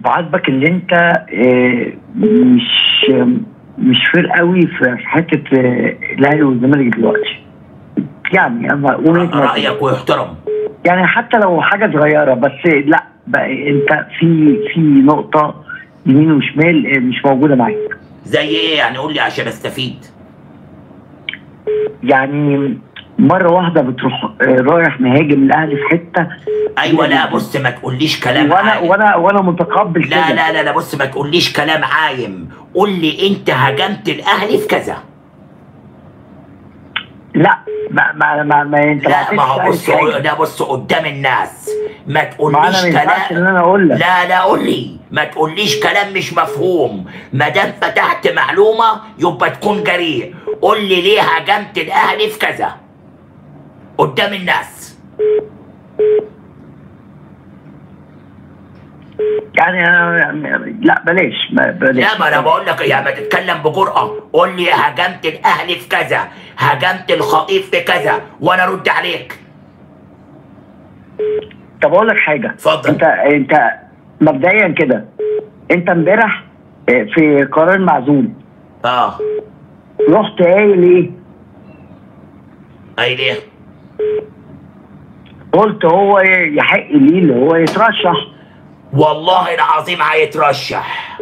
وعاجبك ان انت آه، مش مش فير قوي في في حته آه، الاهلي والزمالك دلوقتي يعني انا وجهة نظري. رايك ويحترم يعني حتى لو حاجه صغيره بس لا بقى انت في في نقطه يمين وشمال آه، مش موجوده معاك زي ايه يعني قول لي عشان استفيد يعني مره واحده بتروح آه، رايح مهاجم الاهلي في حته ايوه لا بص ما تقوليش كلام وانا عايم وانا وانا متقبل كده لا لا لا لا بص ما تقوليش كلام عايم قول لي انت هاجمت الاهلي في كذا لا ما ما ما, ما انت لا ما هو عرفتش بص أي حاجة. ده بص قدام الناس ما ما تقوليش انا ما ينفعش ان كلام انا اقول لك لا لا قول لي ما تقوليش كلام مش مفهوم ما دام فتحت معلومه يبقى تكون جريء قول لي ليه هاجمت الاهلي في كذا قدام الناس يعني أنا- لا بلاش ما بلاش لا ما انا بقول لك يعني ما تتكلم بجرأة قول لي هاجمت الاهلي في كذا هاجمت الخطيب في كذا وانا ارد عليك طب اقول لك حاجه اتفضل. انت انت مبدئيا كده انت امبارح آه، في قرار معزول اه رحت قايل ايه؟ اي ليه قلت هو يحق ليه اللي هو يترشح والله العظيم هيترشح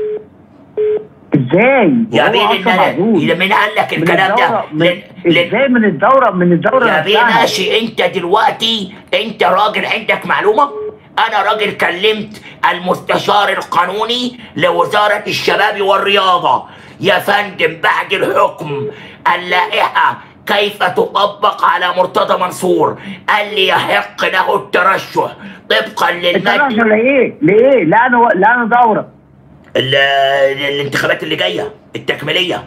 ازاي؟ يا وهو بين أصلاً الناس معزول. مين قال لك من الكلام ده الدورة- من لن- لن- ازاي من الدوره من الدوره يا بيه نفسها؟ ماشي انت دلوقتي انت راجل عندك معلومه انا راجل كلمت المستشار القانوني لوزاره الشباب والرياضه يا فندم بعد الحكم اللائحه كيف تطبق على مرتضى منصور قال لي يحق له الترشح طبقا الترشح للماده لايه؟ لايه؟ لا انا لا انا دوره ال- الانتخابات اللي جايه التكميليه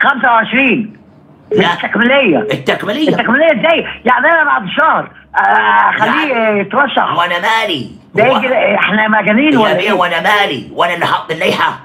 25 مش لا. التكميليه التكميليه التكميليه ازاي؟ يعني انا بعد شهر آه، اخليه يعني- يترشح وانا مالي ده هو- يجي احنا مجانين يا ولا بيه ايه؟ وانا مالي وانا اللي حاط اللائحه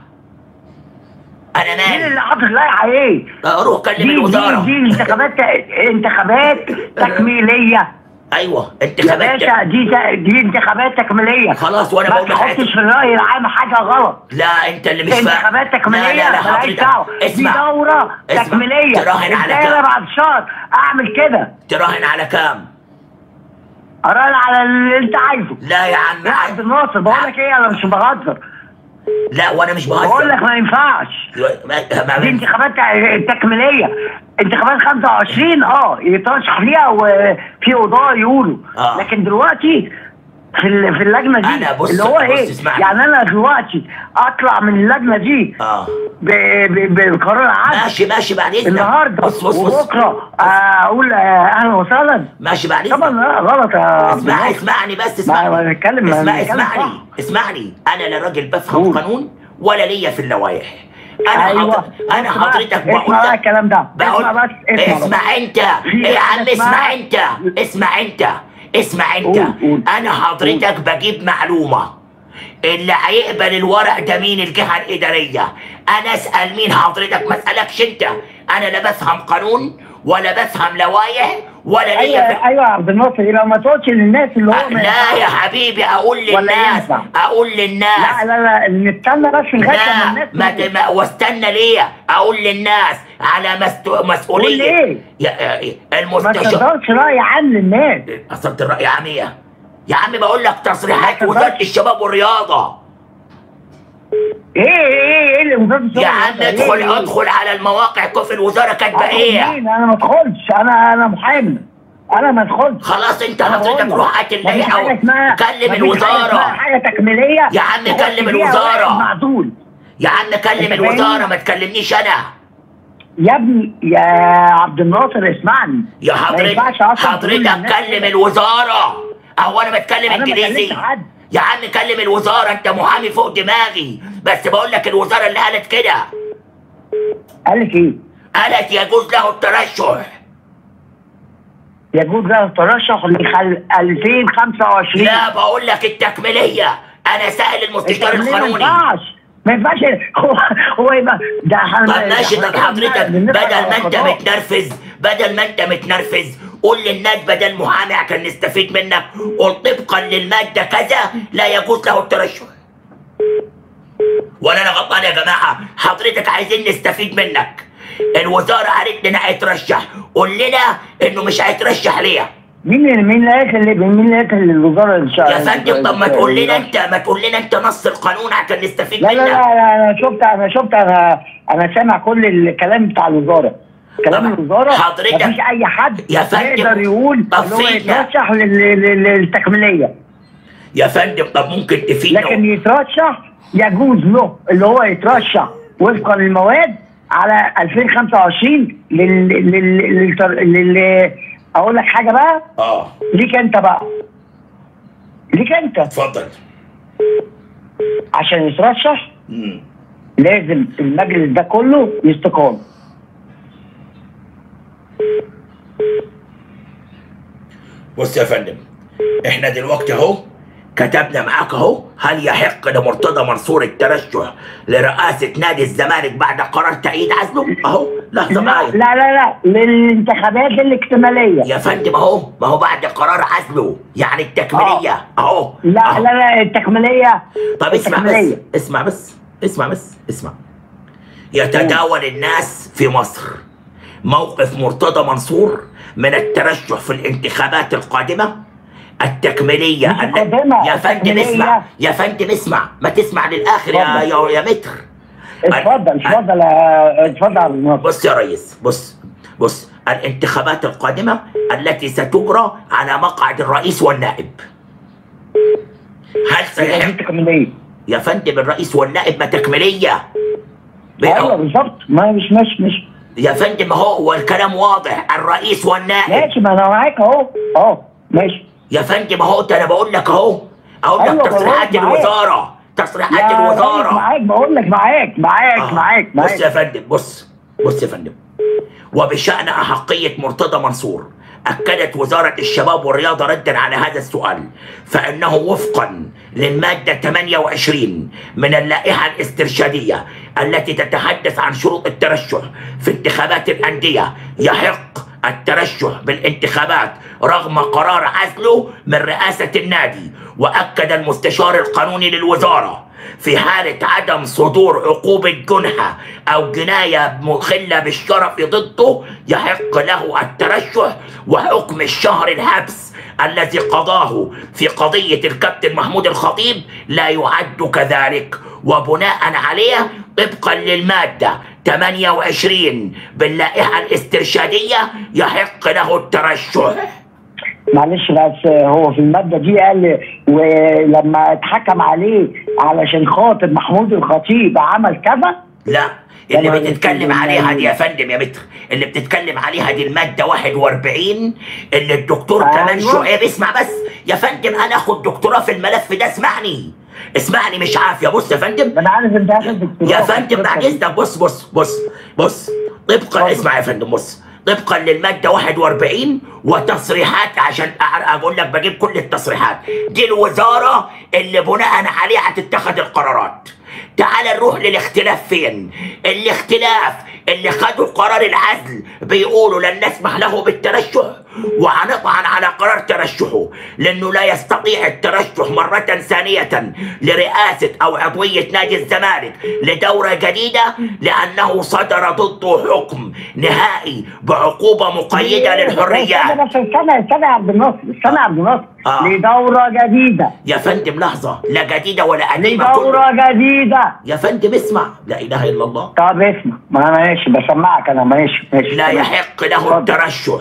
انا مين مالي اللي حاطط لايحه ايه؟ روح كلم دي دي الوزاره دي انتخابات انتخابات تكميليه ايوه يا انتخابات باشا دي دي انتخابات تكميليه خلاص وانا ما بقول لك تحطش حاجة. في الراي العام حاجه غلط لا انت اللي مش فاهم انتخابات تكميليه لا لا لا ملهاش حضرتك دعوه دي اسمع دوره اسمع. تكميليه تراهن على ازاي كام؟ انا بعد شهر اعمل كده تراهن على كام اراهن على اللي انت عايزه لا يا عم لا عبد الناصر بقول لك ايه انا مش بهزر لا وانا مش بهزر بقول لك ما ينفعش ما- ما- دي انتخابات تكميليه انتخابات 25 اه يترشح ليها وفي قضاء يقولوا آه. لكن دلوقتي في ال- في اللجنه دي أنا بص- اللي هو بص ايه اسمعني. يعني انا دلوقتي اطلع من اللجنه دي اه ب- ب- بقرار عام ماشي ماشي بعد اذنك النهارده بص بص بص وبكره آه، اقول آه، اهلا وسهلا ماشي بعد طبعا اذنك لا غلط يا عبد اسمع الناصر. اسمعني بس ما- اسمعني ما نتكلم- ما اسمع نتكلم اسمعني صح. اسمعني انا لا راجل بفهم قول. قانون ولا ليا في اللوائح انا ايوه حضر... انا اسمع- حضرتك بقول اسمع بقى لك الكلام ده بقول اسمع بس اسمع بس. اسمع انت في ايه يا عم حاجة اسمع اسمها- انت اسمع انت اسمع انت قول- قول. انا حضرتك بجيب معلومه اللي هيقبل الورق ده مين الجهه الاداريه انا اسال مين حضرتك ما اسالكش انت انا لا بفهم قانون ولا بفهم لوائح ولا ليا ايوه في ايوه يا عبد الناصر يبقى ما تقولش للناس اللي هو ما لا يا ينفعش. حبيبي اقول ولا للناس ينفع. اقول لا للناس لا لا نستنى بس لغايه لما لا الناس ما تقول. ت- ما- واستنى ليه اقول للناس على مست- مسؤوليه قول ليه؟ يا يا- ما المستشار تقدرش راي عام للناس اصلت الراي عاميه يا عم بقول لك تصريحات ما وزاره تقدرش. الشباب والرياضه ايه ايه ايه اللي مدرس يا عم ادخل ادخل على المواقع كيف الوزاره كاتبه ايه انا ما ادخلش انا انا محامي انا ما ادخلش خلاص انت أنا بقول حضرتك لك. روح هات مفيش اللائحه حاجة اسمها- كلم مفيش حاجة الوزاره اسمها حاجه تكميليه يا عم تخش كلم فيها الوزارة. واحد معدول يا عم كلم أنت الوزاره فاهم؟ ما تكلمنيش انا يا ابني يا عبد الناصر اسمعني يا ما حضرتك ينفعش أصلاً تقول حضرتك للناس كلم كده. الوزاره او انا بتكلم أنا ما انجليزي كلمتش حد. يا عم كلم الوزاره انت محامي فوق دماغي بس بقول لك الوزاره اللي قالت كده قال لك ايه؟ قالت يجوز له الترشح يجوز له الترشح لخل 2025 لا بقول لك التكميليه انا سائل المستشار التكميلية ما القانوني ينفعش ما ينفعش هو هو يبقى ده طب ماشي طب حضرتك بدل ما انت بت... متنرفز بدل ما انت متنرفز قول للناس بدل محامي عشان نستفيد منك قول طبقا للماده كذا لا يجوز له الترشح ولا انا غلطان يا جماعه حضرتك عايزين نستفيد منك الوزاره قالت لنا هيترشح قول لنا انه مش هيترشح ليه مين اللي مين اللي قال مين اللي قال الوزاره ان شاء يا فندم طب ما تقول لنا انت ما تقول لنا انت نص القانون عشان نستفيد لا لا لا منك لا، انا شفت انا شفت انا انا سامع كل الكلام بتاع الوزاره كلام طب الوزاره حضرتك- مفيش اي حد يا فندم، يقدر يقول طب ان هو فينا. يترشح لل- لل- للتكميليه يا فندم طب ممكن تفيدنا لكن يترشح يجوز له اللي هو يترشح وفقا للمواد على 2025 لل لل لل, لل... اقول لك حاجه بقى اه ليك انت بقى ليك انت اتفضل عشان يترشح مم. لازم المجلس ده كله يستقال بص يا فندم احنا دلوقتي اهو كتبنا معاك اهو هل يحق لمرتضى منصور الترشح لرئاسة نادي الزمالك بعد قرار تأييد عزله؟ اهو لحظة لا معايا لا لا لا للانتخابات الاكتماليه يا فندم اهو ما هو بعد قرار عزله يعني التكميلية اهو لا أهو. لا لا التكميليه طب اسمع بس التكميلية. اسمع بس اسمع بس اسمع يتداول الناس في مصر موقف مرتضى منصور من الترشح في الانتخابات القادمة التكميلية مش التي- القادمة، يا فندم التكميلية. اسمع يا فندم اسمع ما تسمع للآخر يا اتفضل. يا, يا متر اتفضل اتفضل يا- اتفضل يا عبد الناصر بص يا ريس بص بص الانتخابات القادمة التي ستجرى على مقعد الرئيس والنائب هل يبقى دي سيحق التكميليه يا فندم الرئيس والنائب ما تكميلية ايوه بالظبط ما مش مش مش يا فندم هو هو الكلام واضح الرئيس والنائب ماشي ما انا معاك اهو اهو ماشي يا فندم اهو ده انا بقول لك اهو اقول لك أيوة، تصريحات بقول معاك. الوزاره تصريحات يا ريس الوزاره معاك بقول لك معاك معاك آه. معاك بص يا معاك فندم بص بص يا فندم وبشأن أحقية مرتضى منصور أكدت وزارة الشباب والرياضة ردا على هذا السؤال فإنه وفقا للمادة 28 من اللائحة الاسترشادية التي تتحدث عن شروط الترشح في انتخابات الأندية يحق الترشح بالانتخابات رغم قرار عزله من رئاسة النادي وأكد المستشار القانوني للوزارة في حالة عدم صدور عقوبة جنحة أو جناية مخلة بالشرف ضده يحق له الترشح وحكم الشهر الحبس الذي قضاه في قضية الكابتن محمود الخطيب لا يعد كذلك وبناء عليه طبقا للمادة 28 باللائحة الاسترشادية يحق له الترشح معلش بس هو في الماده دي قال ولما اتحكم عليه علشان خاطر محمود الخطيب عمل كذا لا اللي طبعاً بتتكلم يا عليها دي يا فندم. فندم يا متر اللي بتتكلم عليها دي المادة 41 اللي الدكتور أيوة. كمان شعيب اسمع بس يا فندم انا اخد دكتوراه في الملف ده اسمعني اسمعني مش عافية بص يا فندم ما انا عارف انت اخد دكتوراه يا في فندم بعد القصة دي. اذنك بص بص بص بص طبقا اتفضل. اسمع يا فندم بص طبقا للماده 41 وتصريحات عشان أع- اقول لك بجيب كل التصريحات دي الوزاره اللي بناء عليها هتتخذ القرارات تعال نروح للاختلاف فين الاختلاف اللي خدوا قرار العزل بيقولوا لن نسمح له بالترشح وهنطعن على قرار ترشحه لانه لا يستطيع الترشح مرة ثانية لرئاسة او عضوية نادي الزمالك لدورة جديدة لانه صدر ضده حكم نهائي بعقوبة مقيدة استنى للحريات بس استنى استنى يا عبد الناصر استنى يا عبد الناصر آه. لدوره جديده يا فندم لحظة لا جديدة ولا قديمة كله. لدوره جديده يا فندم اسمع لا اله الا الله طب اسمع ما انا ماشي بسمعك انا ماشي ماشي لا تمام. يحق له اتفضل. الترشح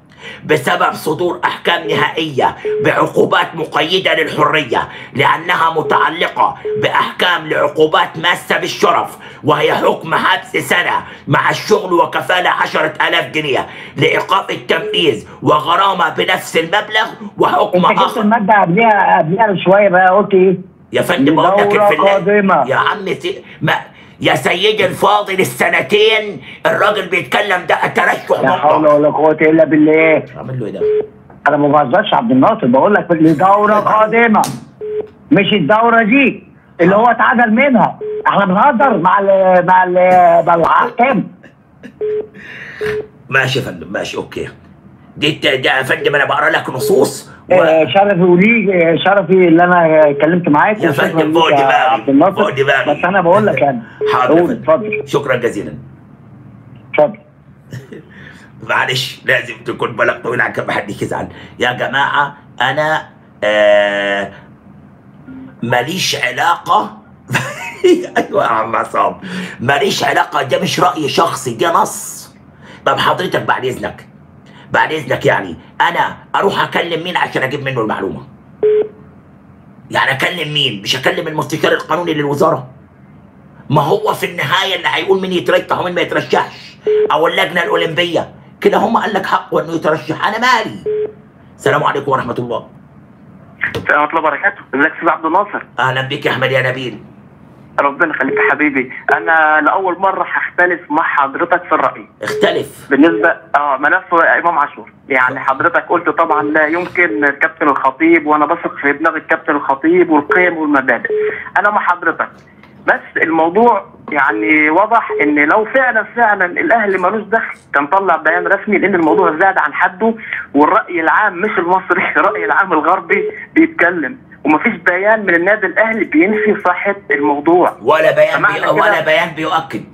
بسبب صدور احكام نهائيه بعقوبات مقيده للحريه لانها متعلقه باحكام لعقوبات ماسه بالشرف وهي حكم حبس سنه مع الشغل وكفاله عشرة ألاف جنيه لايقاف التنفيذ وغرامه بنفس المبلغ وحكم انت جبت اخر الماده قبلها قبلها بشويه بقى قلت ايه؟ يا فندم بقول لك دورة الفلاح قادمة. يا عم سي... ما يا سيدي الفاضل السنتين الراجل بيتكلم ده ترشح لا حول مطلق ولا قوه الا بالله اعمل له ايه ده؟ انا ما بهزرش يا عبد الناصر بقول لك لدوره قادمه مش الدوره دي اللي هو اتعدل منها احنا بنهزر مع ال مع ال مع الحكام ماشي يا فندم ماشي اوكي دي الت- ده يا فندم انا بقرا لك نصوص و... آه، شرفي ولي آه، شرفي اللي انا اتكلمت معاك يا وشكراً فندم ليك فوق يا دماغي عبد الناصر فوق دماغي بس انا بقول لك يعني حاضر يا قول فندم. اتفضل شكرا جزيلا اتفضل معلش لازم تكون بالك طويل عشان ما حد يزعل يا جماعه انا آه ماليش علاقه ايوه يا عم عصام ماليش علاقه ده مش راي شخصي ده نص طب حضرتك بعد اذنك بعد اذنك يعني انا اروح اكلم مين عشان اجيب منه المعلومه يعني اكلم مين مش اكلم المستشار القانوني للوزاره ما هو في النهايه اللي هيقول مين يترشح ومين ما يترشحش او اللجنه الاولمبيه كده هم قال لك حقه انه يترشح انا مالي السلام عليكم ورحمه الله السلام ورحمة الله وبركاته، ازيك يا استاذ عبد الناصر؟ اهلا بك يا احمد يا نبيل ربنا يخليك يا حبيبي، أنا لأول مرة هختلف مع حضرتك في الرأي، اختلف بالنسبة اه ملف إمام عاشور، يعني حضرتك قلت طبعا لا يمكن الكابتن الخطيب وأنا بثق في دماغ الكابتن الخطيب والقيم والمبادئ. أنا مع حضرتك، بس الموضوع يعني واضح ان لو فعلا فعلا الاهلي ملوش دخل كان طلع بيان رسمي لان الموضوع زاد عن حده والراي العام مش المصري الراي العام الغربي بيتكلم ومفيش بيان من النادي الاهلي بينفي صحه الموضوع ولا بيان فمعنى بي... كده- ولا بيان بيؤكد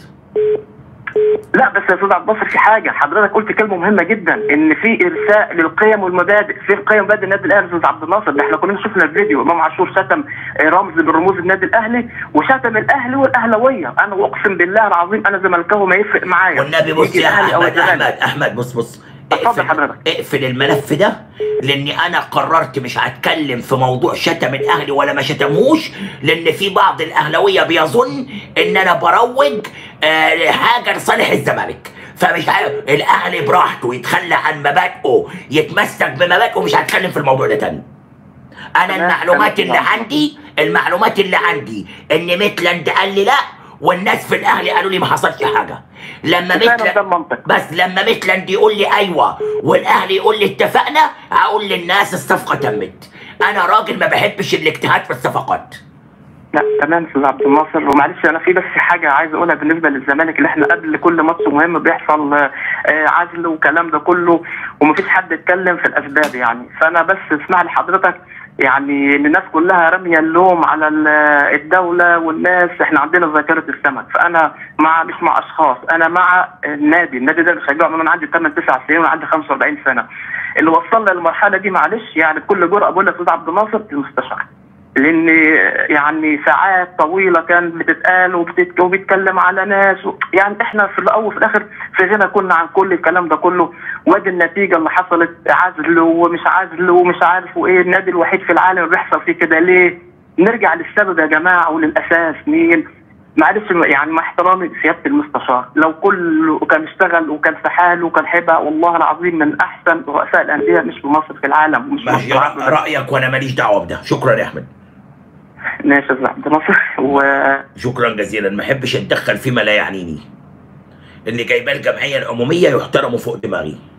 لا بس يا استاذ عبد الناصر في حاجه حضرتك قلت كلمه مهمه جدا ان في ارساء للقيم والمبادئ في قيم مبادئ النادي الاهلي يا استاذ عبد الناصر ده احنا كلنا شفنا الفيديو امام عاشور شتم آه، رمز من رموز النادي الاهلي وشتم الاهلي والاهلاويه انا اقسم بالله العظيم انا زملكاوي ما يفرق معايا والنبي بص يجي يا الأهلي أو احمد الزمالك. احمد احمد بص بص اتفضل اقفل حضرتك. اقفل الملف ده لاني انا قررت مش هتكلم في موضوع شتم الاهلي ولا ما شتمهوش لان في بعض الاهلاويه بيظن ان انا بروج آه حاجه لصالح الزمالك فمش عارف الاهلي براحته يتخلى عن مبادئه يتمسك بمبادئه مش هتكلم في الموضوع ده تاني انا تمام، المعلومات تمام. اللي عندي المعلومات اللي عندي ان ميتلاند قال لي لا والناس في الاهلي قالوا لي ما حصلش حاجه لما فعلا ده ميتلاند المنطق بس لما ميتلاند يقول لي ايوه والاهلي يقول لي اتفقنا هقول للناس الصفقه تمت انا راجل ما بحبش الاجتهاد في الصفقات لا تمام استاذ عبد الناصر ومعلش انا في بس حاجه عايز اقولها بالنسبه للزمالك اللي احنا قبل كل ماتش مهم بيحصل آه، آه، عزل والكلام ده كله ومفيش حد اتكلم في الاسباب يعني فانا بس اسمع لحضرتك يعني ان الناس كلها راميه اللوم على ال- الدوله والناس احنا عندنا ذاكره السمك فانا مع مش مع اشخاص انا مع النادي النادي ده بشجعه من انا عندي 8 9 سنين وانا عندي 45 سنه اللي وصلنا للمرحله دي معلش يعني بكل جرأه بقول لك استاذ عبد الناصر المستشار لان يعني ساعات طويله كان بتتقال وبتت... وبيتكلم على ناس و... يعني احنا في الاول وفي الاخر في غنى كنا عن كل الكلام ده كله وادي النتيجه اللي حصلت عزل ومش عزل ومش عارف وايه النادي الوحيد في العالم اللي بيحصل فيه كده ليه؟ نرجع للسبب يا جماعه وللاساس مين؟ معلش يعني مع احترامي سياده المستشار لو كل كان اشتغل وكان في حاله وكان هيبقى والله العظيم من احسن رؤساء الانديه مش في مصر في العالم ومش في ماشي مصر رأ- عبد رايك وانا ماليش دعوه بده شكرا يا احمد ماشي يا أستاذ عبد الناصر و شكرا جزيلا ما احبش اتدخل فيما لا يعنيني اللي جايباه الجمعيه العموميه يحترموا فوق دماغي